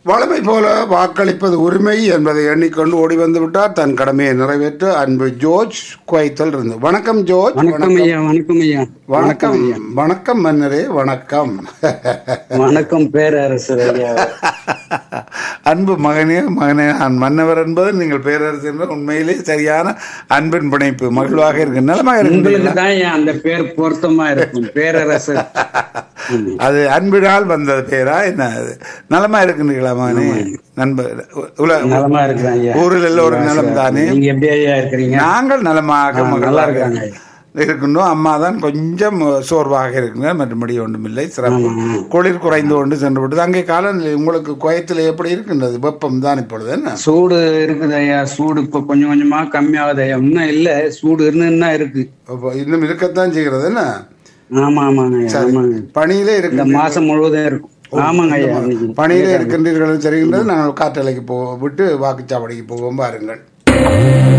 வளமை போல வாக்களிப்பது உரிமை என்பதை எண்ணிக்கொண்டு ஓடி வந்து விட்டார் தன் கடமையை நிறைவேற்ற அன்பு ஜோர்ஜ் குவைத்தல் இருந்து வணக்கம் ஜோர்ஜ் வணக்கம் ஐயா வணக்கம் ஐயா வணக்கம் வணக்கம் மன்னரே வணக்கம் வணக்கம் பேரரசர் ஐயா அன்பு மகனே மகனே நான் மன்னவர் என்பது நீங்கள் பேரரசு என்பது உண்மையிலே சரியான அன்பின் பிணைப்பு மகிழ்வாக இருக்கு நலமாக உங்களுக்கு இருக்கின்றீங்களா தான் ஐயா அந்த பேர் பொருத்தமா இருக்கும் பேரரசர் ம். அது அன்பினால் வந்தது பேரா என்ன அது நலமா இருக்கின்றீங்களா மகனே நண்பர் உல- நலமா இருக்கிறேன் ஐயா ஊரில் எல்லோரும் நலம் தானே நீங்க எப்படி ஐயா இருக்கிறீங்க நாங்கள் நலமாக ஆ, நல்லா மகிழ்வாக இருக்காங்க. இருக்கின்றோம் அம்மா தான் கொஞ்சம் சோர்வாக இருக்குங்க மற்றபடி ஒன்றுமில்லை சிறப்பு ஆமா, ஆமா. குளிர் குறைந்து கொண்டு சென்று விட்டது அங்கே காலநிலை உங்களுக்கு குயத்தில் எப்படி இருக்கின்றது வெப்பம் தான் இப்பொழுது என்ன சூடு இருக்குது ஐயா சூடு இப்ப கொஞ்சம் கொஞ்சமா கம்மியாகுது ஐயா இன்னும் இல்ல சூடு இருந்துன்னா இருக்கு அப்போ இன்னும் இருக்கத்தான் செய்கிறது என்ன ஆமா ஆமாங்க ஐயா ஆமாங்க பணியிலே இந்த இருக்கின்ற மாசம் முழுவதும் இருக்கும் ஆமாங்க ஐயா இன்னைக்கு. பணியிலே இருக்கின்றீர்கள் தெரிகின்றது நாங்கள் காற்றலைக்கு போ விட்டு வாக்குச்சாவடிக்கு போவோம் பாருங்கள்